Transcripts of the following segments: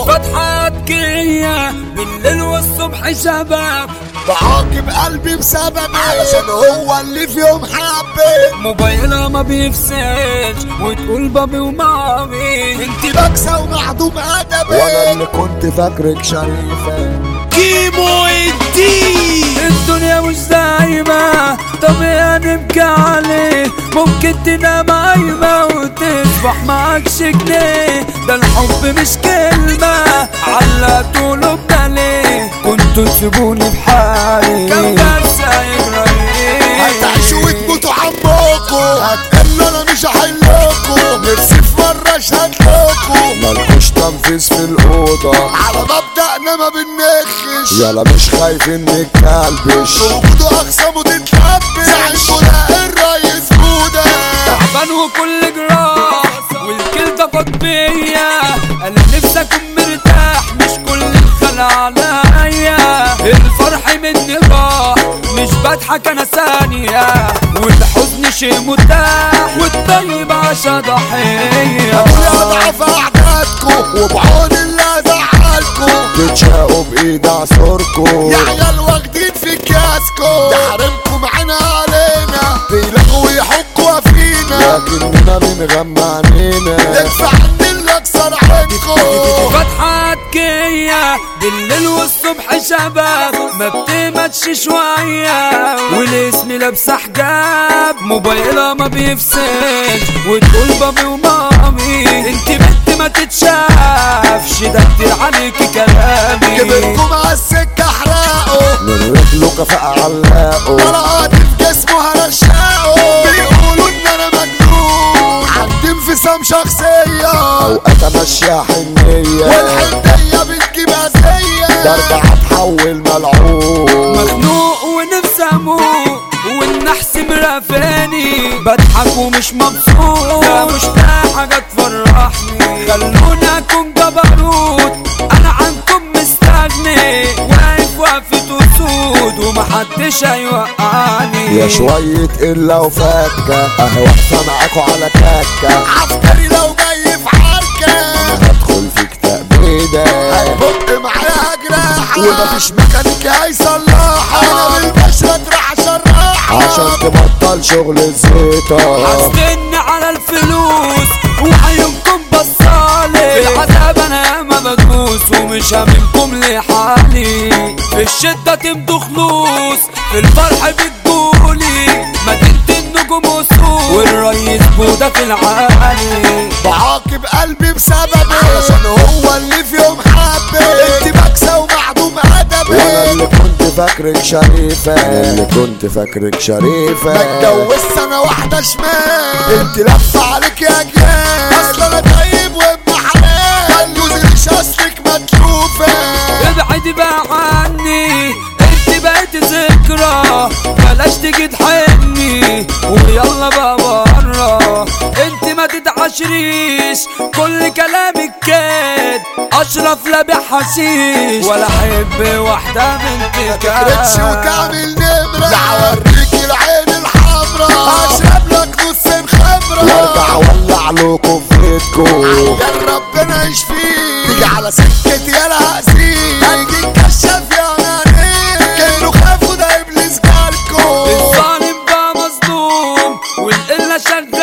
فتحات كية بالليل والصبح شباب بعاقب قلبي بسببي علشان هو اللي في يوم حبي موبايلها ما بيفصلش وتقول بابي ومامي انت بكسة ومعدوم ادبي وانا اللي كنت فاكرك شريفة كيمو الدين الدنيا مش دايمة طبيعي نبكي عليه ممكن تنام عايمة وتصبح معكش جنيه ده الحب مش كلمة علقتوا له ليه كنتوا تسيبوني بحالي كم كارثة يجري هتعيشوا وتموتوا عمكم هتقلوا انا مش هحلكم نفسي في مرة اشهد لكم مالكوش تنفيذ في الأوضة على مبدأنا ما بنخش يلا مش خايفين نتكلبش وجوده أقسامه تتلبش زعلتوا لا الريس بودا تعبان وكل جراس والكل ده فاض بيا انا نفسي اكون مرتاح مش كل الخلق عليا الفرح مني راح مش بضحك انا ثانية والحزن شيء متاح والطيب عشا ضحية أبويا أضعف أعدادكم وبعون الله زعلكم تتشاقوا بإيد عصوركم يا عيال واخدين في كاسكم ده حرمكم عنا علينا بيلغوا يحكوا فينا لكننا بنغمى عنينا ندفع عن اللي اكسر عينكم فتحات كية بالليل والصبح شباب ما بتمتش شوية والاسم لابسة حجاب موبايلها ما بيفصلش وتقول بابي ومامي انت بنت ما تتشافش ده كتير عليكي كلامي كبركم على السكة احرقوا من رجله كفاءة علاقوا طلقات في جسمه هرشقوا بيقولوا ان انا مجنون عندي انفصام شخصية اوقات امشيها حنية والحنية بتجيب اذية برجع اتحول ملعون مخنوق ونفسي اموت والنحس مرافاني بضحك ومش مبسوط ده مش لاقي حاجة تفرحني خلوني اكون جبروت انا عنكم مستغني واقف وقفة اسود ومحدش هيوقعني يا شوية إلا وفكة أهي واقفة معاكوا على كاكة عسكري لو جاي في حركة هدخل في كتاب بيدك هيبق معايا جراحة ومفيش ميكانيكي هيصلحها أنا بالبشرة راح شراحة عشان تبطل شغل الزيطة حاسدني على الفلوس وعيونكم بصالي في العذاب انا ما بدوس ومش هاممكم لحالي في الشدة تمدوا خلوص في الفرح بتقولي مدينة النجوم اسود والريس بودا في العالي بعاقب قلبي بسببي علشان هو اللي في يوم حبي انت بكسة ومعدوم ادبي وانا اللي كنت فاكرك شريفة انا اللي كنت فاكرك شريفة ما اتجوزت انا واحدة شمال انت لفة عليك يا جيال اصل انا طيب وابن حلال جوزي اصلك متلوفة ابعدي بقى عني انت بقيت ذكرى بلاش تيجي تحني ويلا بقى بره انت ما تتعشريش كل كلامك كاد اشرف لا بحشيش ولا احب واحده بنت تكرتش وتعمل نمرة لا اوريك العين الحمرا اشرب لك نص خمرة وارجع اولع لكم في بيتكم عشان ربنا يشفيك تيجي على سكتي يا هأذيك هيجي الكشاف يا نانيك كانوا خافوا ده ابليس جالكم الظالم بقى مظلوم والقلة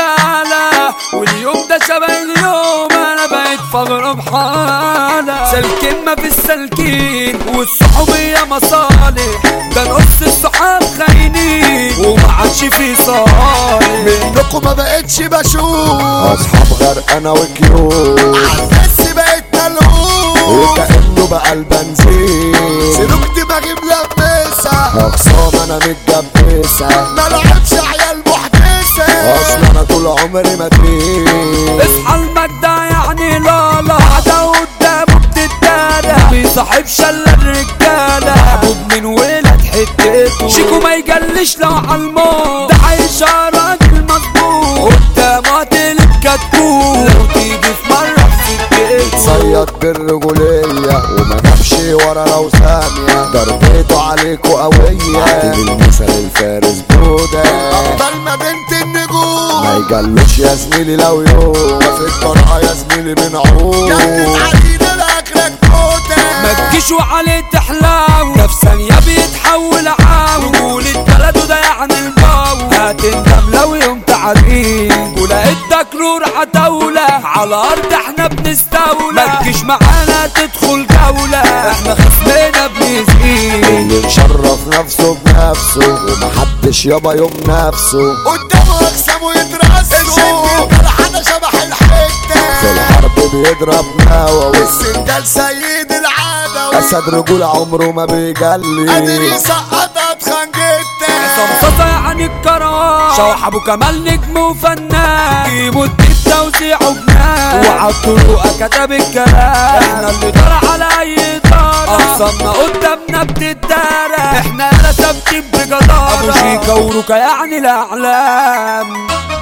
شغالة واليوم ده شبه اليوم انا بقيت فجر بحالة سالكين ما في السالكين والصحوبية مصالح ده نص الصحاب خاينين وما عادش في صالح منكم ما بقتش بشوف اصحاب غير انا وكيوت عالناس بقيت ملهوف وكأنه بقى البنزين سلوك دماغي ملبسة اقسام انا متجبسة ملعبش عيال محدثة اصل انا طول عمري مدريد اصحى المجدة يعني لا لا قاعدة قدامه بتتدارى بيصاحبش الا الرجالة ابو من ولاد حتته شيكو ما يجلش لو عالموت ده عايش راجل مظبوط قدامه تلك كتكوت لو تيجي في مرة في سكته صيد بالرجولية وما نمشي ورا لو ثانية ضربته عليكوا قوية عاتب المثل الفارس بودة أبطال مدينة النجوم ما يجلوش يا زميلي لو يوم في الطرقة يا زميلي بنعوم جنن علينا لأكلك تشوى عليه تحلاو ده في ثانية بيتحول عاو قول البلد ده يعني الباو هتندم لو يوم تعدين ولقيت دكرور عتاولة على أرض احنا بنستولى ما تجيش معانا تدخل جولة احنا خصمنا بنزقين اللي مشرف نفسه بنفسه ومحدش يابا يوم نفسه قدامه اقسامه يترسوا الجرحانة شبح الحتة في الحرب بيضرب نووي السندال سيد العادة اسد رجول عمره ما بيجلي قادر يسقطك خنجتة صمصة يعني الكروان شوح ابو كمال نجم وفنان جيبوا الديب توزيعه بنان وعالطرق كتب الكلام احنا اللي دار على اي دار اقسمنا قدامنا بتدارى احنا لا ثابتين بجدارة ابو شيكا وروكا يعني الاعلام